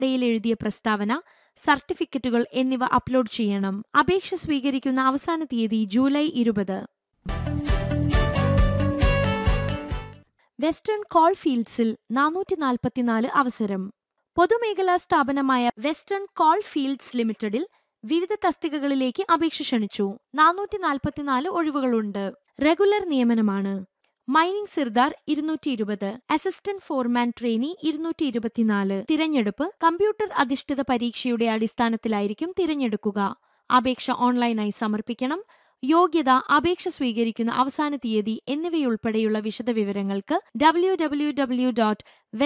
ഡേയിൽ എഴുതിയ പ്രസ്താവന സർട്ടിഫിക്കറ്റുകൾ എന്നിവ അപ്ലോഡ് ചെയ്യണം അപേക്ഷ സ്വീകരിക്കുന്ന അവസാന തീയതി ജൂലൈ ഇരുപത് വെസ്റ്റേൺ കോൾ ഫീൽഡ്സിൽ നാനൂറ്റി നാൽപ്പത്തിനാല് അവസരം പൊതുമേഖലാ സ്ഥാപനമായ വെസ്റ്റേൺ കോൾ ഫീൽഡ്സ് ലിമിറ്റഡിൽ വിവിധ തസ്തികകളിലേക്ക് അപേക്ഷ ക്ഷണിച്ചു നാനൂറ്റി നാൽപ്പത്തിനാല് ഒഴിവുകളുണ്ട് റെഗുലർ നിയമനമാണ് മൈനിംഗ് സിർദാർ ഇരുന്നൂറ്റി ഇരുപത് അസിസ്റ്റന്റ് ഫോർമാൻ ട്രെയിനി ഇരുന്നൂറ്റി ഇരുപത്തിനാല് തിരഞ്ഞെടുപ്പ് കമ്പ്യൂട്ടർ അധിഷ്ഠിത പരീക്ഷയുടെ അടിസ്ഥാനത്തിലായിരിക്കും തിരഞ്ഞെടുക്കുക അപേക്ഷ ഓൺലൈനായി സമർപ്പിക്കണം യോഗ്യത അപേക്ഷ സ്വീകരിക്കുന്ന അവസാന തീയതി എന്നിവയുൾപ്പെടെയുള്ള വിശദവിവരങ്ങൾക്ക് ഡബ്ല്യു ഡബ്ല്യു ഡബ്ല്യു ഡോട്ട്